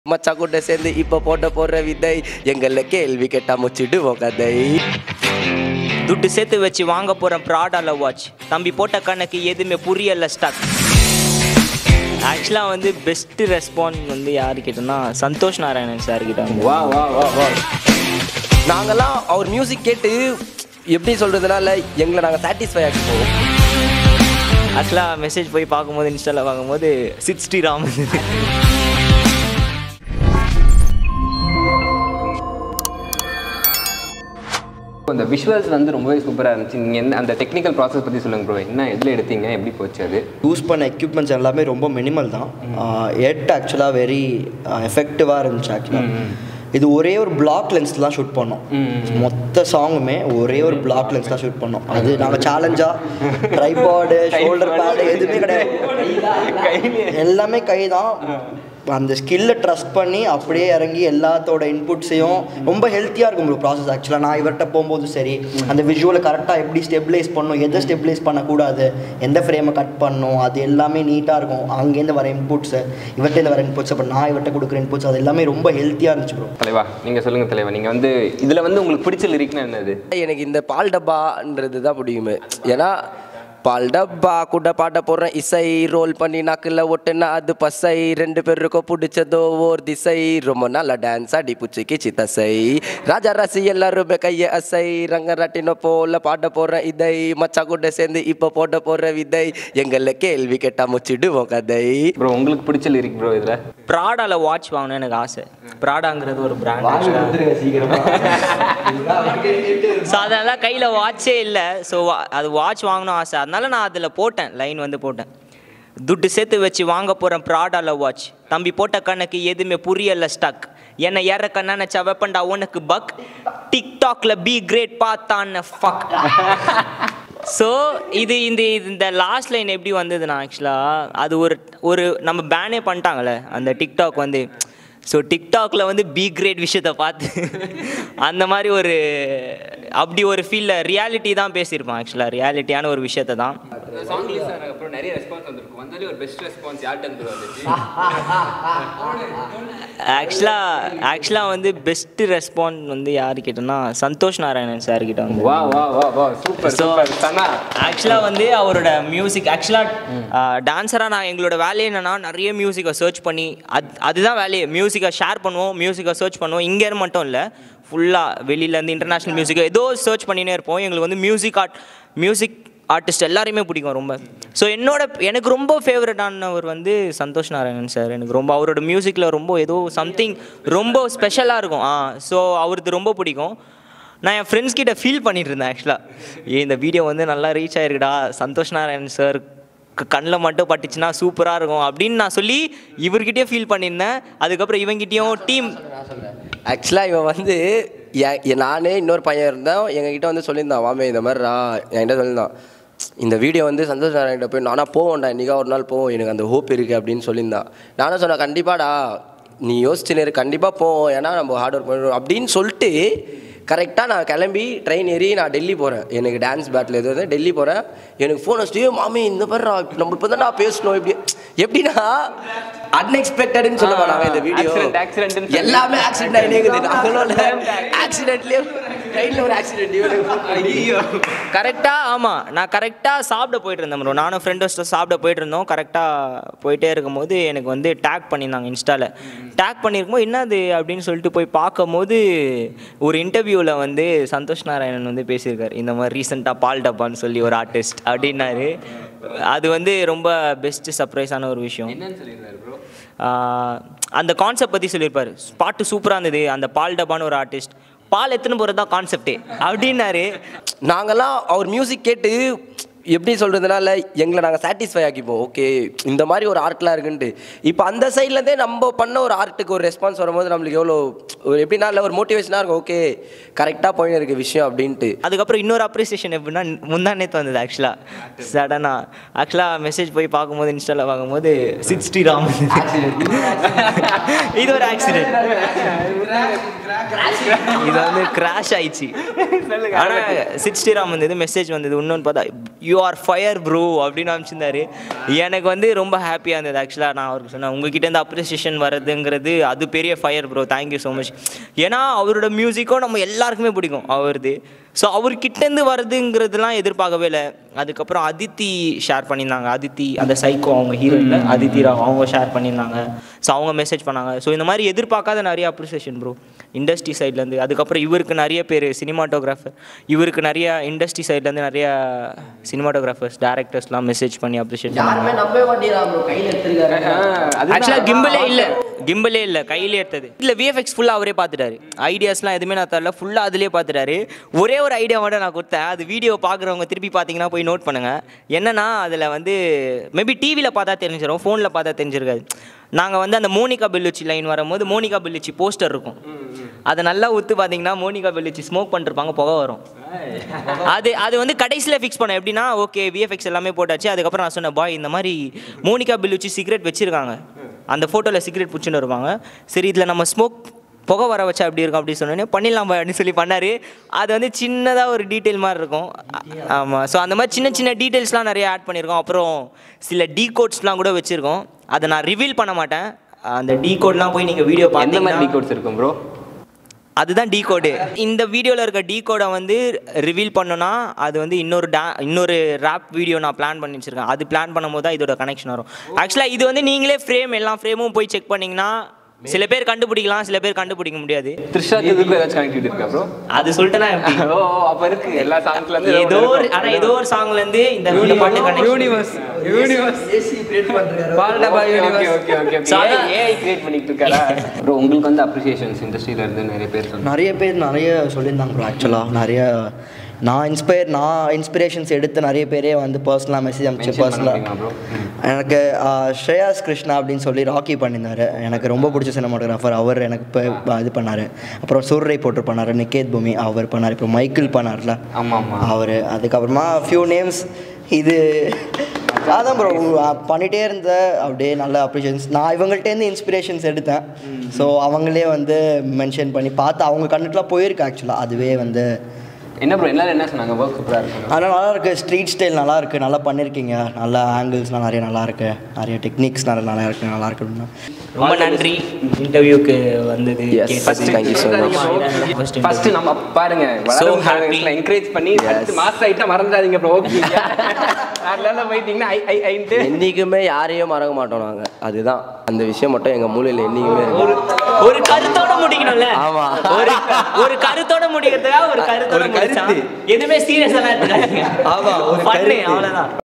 மச்சா கூட சேர்ந்து இப்ப போட்ட போற விதை எங்கள கேள்வி கேட்டா முச்சிடுவோம் கதை துட்டு சேர்த்து வச்சு வாங்க போகிறேன் ப்ராடால வாட்ச் தம்பி போட்ட கணக்கு எதுவுமே புரியல ஸ்டாக் ஆக்சுவலாக வந்து பெஸ்ட்டு ரெஸ்பான்ஸ் வந்து யார் கிட்டனா சந்தோஷ் நாராயணன் சார் கிட்ட வந்து வா வா வா வா நாங்கெல்லாம் அவர் மியூசிக் கேட்டு எப்படி சொல்றதுனால எங்களை நாங்க சாட்டிஸ்ஃபை ஆக்கிப்போம் ஆக்சுவலாக மெசேஜ் போய் பார்க்கும்போது இன்ஸ்டாவில் பார்க்கும்போது சிக்ஸ்டி ராம் அந்த விஷுவல்ஸ் வந்து ரொம்பவே சூப்பராக இருந்துச்சு நீங்கள் என்ன அந்த டெக்னிக்கல் ப்ராசஸ் பற்றி சொல்லுங்க ப்ரோ என்ன எதில் எடுத்தீங்க எப்படி போச்சு அது யூஸ் பண்ண எக்யூப்மெண்ட்ஸ் எல்லாமே ரொம்ப மினிமல் தான் எட் ஆக்சுவலாக வெரி எஃபெக்டிவாக இருந்துச்சு ஆக்சுவலாக இது ஒரே ஒரு பிளாக் லென்ஸ் தான் ஷூட் பண்ணோம் மொத்த சாங்குமே ஒரே ஒரு பிளாக் லென்ஸ் தான் ஷூட் பண்ணோம் அது நாங்கள் சேலஞ்சாக ட்ரைபாடு ஷோல்டர் பேடு எதுவுமே கிடையாது எல்லாமே கை தான் அந்த ஸ்கில்லை ட்ரஸ்ட் பண்ணி அப்படியே இறங்கி எல்லாத்தோட இன்புட்ஸையும் ரொம்ப ஹெல்த்தியாக இருக்கும் ப்ரோ ப்ராசஸ் ஆக்சுவலாக நான் இவர்கிட்ட போகும்போது சரி அந்த விஷுவலை கரெக்டாக எப்படி ஸ்டெபிலைஸ் பண்ணணும் எதை ஸ்டெபிலைஸ் பண்ணக்கூடாது எந்த ஃப்ரேமை கட் பண்ணணும் அது எல்லாமே நீட்டாக இருக்கும் அங்கேருந்து வர இன்புட்ஸு இவர்கிட்ட வர இன்புட்ஸ் அப்புறம் நான் இவர்கிட்ட கொடுக்குற இன்புட்ஸ் அது எல்லாமே ரொம்ப ஹெல்த்தியாக இருந்துச்சு ப்ரோ தலைவா நீங்கள் சொல்லுங்கள் தலைவா நீங்கள் வந்து இதில் வந்து உங்களுக்கு பிடிச்ச லிரிக்னா என்னது எனக்கு இந்த பால் டப்பான்றது தான் பிடிக்குமே ஏன்னா பால் டப்பா கூட பாட போடுறேன் இசை ரோல் பண்ணி நாக்கில் ஒட்டுனா அது பசை ரெண்டு பேருக்கும் பிடிச்சதோ ஓர் திசை ரொம்ப நல்ல டான்ஸ் அடி பூச்சிக்கு சித்தசை ராஜா ராசி எல்லாருமே கையை அசை ரங்கராட்டின போல பாட போடுறேன் இதை மச்சா கூட சேர்ந்து இப்போ போட போற விதை எங்களை கேள்வி கேட்டா முச்சிடுவோம் கதை ப்ரோ உங்களுக்கு பிடிச்ச லிரிக் ப்ரோ இதில் ப்ராடால வாட்ச் வாங்கணும்னு எனக்கு ஆசை ப்ராடாங்கிறது ஒரு பிராண்ட் ஸோ அதனால கையில் வாட்சே இல்லை ஸோ அது வாட்ச் வாங்கணும் ஆசை அதனால நான் அதில் போட்டேன் லைன் வந்து போட்டேன் துட்டு சேர்த்து வச்சு வாங்க போகிறேன் ப்ராடால வாட்ச் தம்பி போட்ட கணக்கு எதுவுமே புரியல ஸ்டக் என்னை இறக்க நினச்சா வெப்பண்டா உனக்கு பக் டிக்டாக்ல பி கிரேட் பார்த்தான்னு ஃபக் ஸோ இது இந்த இது- இந்த லாஸ்ட் லைன் எப்படி வந்ததுன்னா ஆக்சுவலாக அது ஒரு ஒரு நம்ம பேனே பண்ணிட்டாங்களே அந்த டிக்டாக் வந்து ஸோ டிக்டாக்ல வந்து பி கிரேட் விஷயத்தை பார்த்து அந்த மாதிரி ஒரு அப்படி ஒரு ஃபீல்ல ரியாலிட்டி தான் பேசியிருப்பான் ஆக்சுவலாக ரியாலிட்டியான ஒரு விஷயத்தை தான் சாங் ரிலீஸ் அப்புறம் நிறைய ரெஸ்பான்ஸ் வந்திருக்கும் வந்தாலே ஒரு பெஸ்ட் ரெஸ்பான்ஸ் யார்கிட்ட வந்துச்சு ஆக்சுவலாக ஆக்சுவலாக வந்து பெஸ்ட்டு ரெஸ்பான்ஸ் வந்து யார் கிட்டனா சந்தோஷ் நாராயணன் சார் கிட்ட வந்து வா வா வா வா சூப்பர் ஸோ சூப்பர் சனா ஆக்சுவலாக வந்து அவரோட மியூசிக் ஆக்சுவலாக டான்ஸராக நான் எங்களோட வேலையே என்னன்னா நிறைய மியூசிக்கை சர்ச் பண்ணி அது அதுதான் வேலையே மியூசிக்கை ஷேர் பண்ணுவோம் மியூசிக்கை சர்ச் பண்ணுவோம் இங்கே மட்டும் இல்லை ஃபுல்லாக வெளியிலேருந்து இன்டர்நேஷ்னல் மியூசிக் ஏதோ சர்ச் பண்ணினே இருப்போம் எங்களுக்கு வந்து மியூசிக் ஆர்ட் மியூசிக் ஆர்டிஸ்ட் எல்லாரையுமே பிடிக்கும் ரொம்ப ஸோ என்னோட எனக்கு ரொம்ப ஃபேவரட்டானவர் வந்து சந்தோஷ் நாராயணன் சார் எனக்கு ரொம்ப அவரோட மியூசிக்கில் ரொம்ப ஏதோ சம்திங் ரொம்ப ஸ்பெஷலாக இருக்கும் ஆ ஸோ அவருக்கு ரொம்ப பிடிக்கும் நான் என் ஃப்ரெண்ட்ஸ் கிட்ட ஃபீல் பண்ணிட்டு இருந்தேன் ஆக்சுவலாக ஏ இந்த வீடியோ வந்து நல்லா ரீச் ஆயிருக்குடா சந்தோஷ் நாராயண் சார் கண்ணில் மட்டும் பட்டுச்சுன்னா சூப்பராக இருக்கும் அப்படின்னு நான் சொல்லி இவர்கிட்டயே ஃபீல் பண்ணியிருந்தேன் அதுக்கப்புறம் இவங்கிட்டயும் டீம் ஆக்சுவலாக இவன் வந்து எ- எ- நானே இன்னொரு பையன் இருந்தேன் எங்ககிட்ட வந்து சொல்லியிருந்தான் வாமே இந்த மாதிரிடா என்கிட்ட சொல்லியிருந்தான் இந்த வீடியோ வந்து சந்தோஷ் நாராயண போய் நானா போவோம்டா இன்றைக்கா ஒரு நாள் போவோம் எனக்கு அந்த ஹோப் இருக்குது அப்படின்னு சொல்லியிருந்தான் நானும் சொன்னேன் கண்டிப்பாடா நீ யோசிச்சுன்னு இரு கண்டிப்பாக போவோம் ஏன்னா நம்ம ஹார்ட் ஒர்க் பண்ணுறோம் அப்படின்னு சொல்லிட்டு கரெக்டாக நான் கிளம்பி ட்ரெயின் ஏறி நான் டெல்லி போகிறேன் எனக்கு டான்ஸ் பேட்டில் எது வந்து டெல்லி போகிறேன் எனக்கு ஃபோன் வச்சுட்டு "ஏய் மாமி இந்த மாதிரி நம்ம இப்போ தான் பேசணும் இப்படி எப்படின்னா அன்எக்ஸ்பெக்டட்னு சொல்லுவாங்க நாங்கள் இந்த வீடியோ Accident, accident ன்னு எல்லாமே ஆக்சிடென்ட் ஆகினேங்குது நாங்களும் ஆக்சிடென்ட்லேயே ட்ரெயினில் ஒரு ஆக்சிடென்ட் கரெக்டாக ஆமாம் நான் கரெக்டாக சாப்பிட போயிட்டு இருந்தேன் bro. நானும் ஃப்ரெண்டோஸ்ட்டு சாப்பிட போயிட்டு இருந்தோம் கரெக்டாக போயிட்டே இருக்கும்போது எனக்கு வந்து டேக் பண்ணியிருந்தாங்க இன்ஸ்டாவில் டேக் பண்ணியிருக்கும்போது என்னது அப்படின்னு சொல்லிட்டு போய் பார்க்கும்போது ஒரு இன்டர்வியூவில் வந்து சந்தோஷ் நாராயணன் வந்து பேசியிருக்காரு இந்த மாதிரி ரீசெண்டாக பால் டப்பான்னு சொல்லி ஒரு ஆர்டிஸ்ட் அப்படின்னாரு அது வந்து ரொம்ப பெஸ்ட்டு சர்ப்ரைஸான ஒரு விஷயம் என்னன்னு சொல்லியிருந்தாரு ப்ரோ ஆஹ் அந்த கான்செப்ட் பற்றி சொல்லியிருப்பாரு பாட்டு சூப்பராக இருந்தது அந்த பால் டப்பான்னு ஒரு ஆர்டிஸ்ட் பால் எத்தனை போகிறது தான் கான்செப்டே அப்படின்னாரு நாங்கெல்லாம் அவர் மியூசிக் கேட்டு எப்படி சொல்கிறதுனால எங்களை நாங்கள் சாட்டிஸ்ஃபை ஆக்கிப்போம் ஓகே இந்த மாதிரி ஒரு ஆர்ட்லாம் இருக்குன்ட்டு இப்போ அந்த சைட்லேருந்தே நம்ம பண்ண ஒரு ஆர்ட்டுக்கு ஒரு ரெஸ்பான்ஸ் வரும்போது நம்மளுக்கு எவ்வளோ ஒரு எப்படின்னா இல்லை ஒரு மோட்டிவேஷனாக இருக்கும் ஓகே கரெக்டாக போயின்னு இருக்க விஷயம் அப்படின்ட்டு அதுக்கப்புறம் இன்னொரு அப்ரிசியேஷன் எப்படின்னா முந்தா நேற்று வந்தது ஆக்சுவலாக சடனாக ஆக்சுவலாக மெசேஜ் போய் பார்க்கும்போது இன்ஸ்டாவில் பார்க்கும்போது சிக்ஸ்டி ராம் இது ஒரு ஆக்சிடென்ட் இது வந்து கிராஷ் ஆயிடுச்சு ஆனால் சிக்ஸ்டி ராம் வந்தது மெசேஜ் வந்தது இன்னொன்று பார்த்தா யூ ஆர் ஃபயர் ப்ரோ அப்படின்னு அனுப்பிச்சிருந்தாரு எனக்கு வந்து ரொம்ப ஹாப்பியாக இருந்தது ஆக்சுவலாக நான் அவருக்கு சொன்னேன் உங்ககிட்ட இருந்து அப்ரிசியேஷன் வர்றதுங்கிறது அது பெரிய fire bro thank you so much ஏன்னா அவரோட மியூசிக்கும் நம்ம எல்லாருக்குமே பிடிக்கும் அவரது ஸோ அவர்கிட்டேருந்து வருதுங்கிறதுலாம் எதிர்பார்க்கவே இல்லை அதுக்கப்புறம் அதித்தி ஷேர் பண்ணியிருந்தாங்க அதித்தி அந்த சைக்கோ அவங்க ஹீரோயின் அதித்தி ராவ் அவங்க ஷேர் பண்ணியிருந்தாங்க ஸோ அவங்க மெசேஜ் பண்ணாங்க ஸோ இந்த மாதிரி எதிர்பார்க்காத நிறைய அப்ரிசியேஷன் ப்ரோ இண்டஸ்ட்ரி சைட்லேருந்து அதுக்கப்புறம் இவருக்கு நிறைய பேர் சினிமாட்டோகிராஃபர் இவருக்கு நிறைய இண்டஸ்ட்ரி சைட்லேருந்து நிறைய சினிமாட்டோகிராஃபர்ஸ் டேரக்டர்ஸ்லாம் மெசேஜ் பண்ணி அப்ரிஷியேட் பண்ணாங்க யாருமே நம்பவே மாட்டேங்கிறான் ப்ரோ கையில் எடுத்துருக்காரு ஆக்சுவலாக கிம்பிளே இல்லை கிம்பிளே இல்லை கையிலே எடுத்தது இல்லை விஎஃப்எக்ஸ் ஃபுல்லாக அவரே பார்த்துட்டாரு ஐடியாஸ்லாம் எதுவுமே நான் தரல ஃபுல்லாக அதிலே பார்த்துட்டாரு ஒரே ஒரு ஐடியா மட்டும் நான் கொடுத்தேன் அது வீடியோ பார்க்குறவங்க திருப்பி பார்த்தீங்கன்னா போய் நோட் பண்ணுங்கள் என்னன்னா அதில் வந்து மேபி டிவியில் பார்த்தா தெரிஞ்சிடும் ஃபோனில் பார்த்தா தெரிஞ்சிருக்காது நாங்கள் வந்து அந்த மோனிகா பெல்லுச்சி லைன் வரும்போது மோனிகா பெல்லுச்சி போஸ்டர் இருக்கும் அதை நல்லா உத்து பார்த்தீங்கன்னா மோனிகா பெல்லுச்சி ஸ்மோக் பண்ணிருப்பாங்க புகை வரும் அது அது வந்து கடைசியில் ஃபிக்ஸ் பண்ணேன் எப்படின்னா ஓகே விஎஃப்எக்ஸ் எல்லாமே போட்டாச்சு அதுக்கப்புறம் நான் சொன்னேன் பாய் இந்த மாதிரி மோனிகா பெல்லுச்சி சிகரெட் வச்சிருக்காங்க அந்த ஃபோட்டோவில் சிகரெட் பிடிச்சின்னு வருவாங்க சரி இதில் நம்ம ஸ்மோக் புகை வர வச்சா அப்படி இருக்கும் அப்படி சொன்னோன்னே பண்ணிடலாம் பாய் அப்படின்னு சொல்லி பண்ணார் அது வந்து சின்னதாக ஒரு டீட்டெயில் மாதிரி இருக்கும் ஆமாம் ஸோ அந்த மாதிரி சின்ன சின்ன டீட்டெயில்ஸ்லாம் நிறைய ஆட் பண்ணியிருக்கோம் அப்புறம் சில டீ கோட்ஸ்லாம் கூட வச்சுருக்கோம் அதை நான் ரிவீல் பண்ண மாட்டேன் அந்த டீ கோட்லாம் போய் நீங்கள் வீடியோ எந்த மாதிரி பார்த்தீங்கன்னா டீகோட்ஸ் இருக்கும் ப்ரோ அதுதான் டீ கோடு இந்த வீடியோவில் இருக்க டீ கோடை வந்து ரிவீல் பண்ணோன்னா அது வந்து இன்னொரு டா இன்னொரு ரேப் வீடியோ நான் பிளான் பண்ணி வச்சிருக்கேன் அது பிளான் பண்ணும்போது தான் இதோட கனெக்ஷன் வரும் ஆக்சுவலாக இது வந்து நீங்களே ஃப்ரேம் எல்லா ஃப்ரேமும் போய் செக் பண்ணிங்கன்னா சில பேர் கண்டுபிடிக்கலாம் சில பேர் கண்டுபிடிக்க முடியாது த்ரிஷா இதுக்கு ஏதாச்சும் கனெக்டிவிட்டி இருக்கா ப்ரோ அது சொல்லிட்டேன்னா எப்படி ஓ அப்ப இருக்கு எல்லா சாங்ஸ்ல இருந்து ஏதோ ஒரு ஆனால் ஏதோ ஒரு சாங்ல இருந்து இந்த இந்த பாட்டு connect universe universe AC create பண்ணுறாரு பால்டபா universe okay okay okay So, அதான். ஏஐ கிரியேட் பண்ணிட்டு இருக்காரா ப்ரோ உங்களுக்கு வந்து அப்ரிசியேஷன்ஸ் இண்டஸ்ட்ரியில இருந்து நிறைய பேர் சொன்னாங்க நிறைய பேர் நிறைய சொல்லியிருந்தாங்க ப்ரோ ஆக்சுவலாக நிறைய நான் இன்ஸ்பயர் நான் இன்ஸ்பிரேஷன்ஸ் எடுத்து நிறைய பேரே வந்து பர்சனலாக மெசேஜ் அனுப்பிச்சு Mention பண்ண பர்சனலாக முடியுமா bro? ம். எனக்கு ஆ, ஸ்ரேயாஸ் கிருஷ்ணா அப்படின்னு சொல்லி ராக்கி பண்ணியிருந்தாரு எனக்கு ரொம்ப பிடிச்ச சினிமாட்டோகிராஃபர் அவர் எனக்கு இப்போ இது பண்ணார் அப்புறம் சூர்ரை போட்டு பண்ணார் நிக்கேத் பூமி அவர் பண்ணார் இப்போ மைக்கிள் பண்ணார்ல ஆமா ஆமா அவர் அதுக்கப்புறமா ஃபியூ நேம்ஸ் இது அதான் ப்ரோ பண்ணிகிட்டே இருந்த அப்படியே நல்ல அப்ரிஷியன்ஸ் நான் இவங்கள்ட்டேருந்து இன்ஸ்பிரேஷன்ஸ் எடுத்தேன் ஸோ அவங்களே வந்து மென்ஷன் பண்ணி பார்த்து அவங்க கண்ணுக்குலாம் போயிருக்கு ஆக்சுவலாக அதுவே வந்து என்ன ப்ரோ எல்லாரும் என்ன சொன்னாங்க ஒர்க் சூப்பரா இருக்கு ஆனால் நல்லா இருக்கு ஸ்ட்ரீட் ஸ்டைல் நல்லா இருக்கு நல்லா பண்ணியிருக்கீங்க நல்லா ஆங்கிள்ஸ்லாம் நிறைய நல்லா இருக்கு நிறைய டெக்னிக்ஸ் நிறைய நல்லா இருக்கு நல்லா இருக்குன்னு ரொம்ப நன்றி இன்டர்வியூக்கு வந்தது Yes, thank you so much. First நம்ம பாருங்க வளரும் happy. என்கரேஜ் பண்ணி அடுத்து மாஸ்டர் ஆயிட்டா மறந்துடாதீங்க ப்ரோ ஓகே அதனால போயிட்டீங்கன்னா ஐ ஐ ஐன்ட்டு என்றைக்குமே யாரையும் மறக்க மாட்டோம் நாங்கள் அதுதான் அந்த விஷயம் மட்டும் எங்கள் மூலையில் என்றைக்குமே ஒரு ஒரு கருத்தோட முடிக்கணும்ல ஆமா. ஒரு ஒரு கருத்தோட முடிக்கிறதுக்காக ஒரு கருத்தோட ஒரு முடிச்சா கருத்து. எதுவுமே சீரியஸா எடுத்துக்காதீங்க ஆமா, ஒரு Fun, கருத்து. அவ்வளவுதான்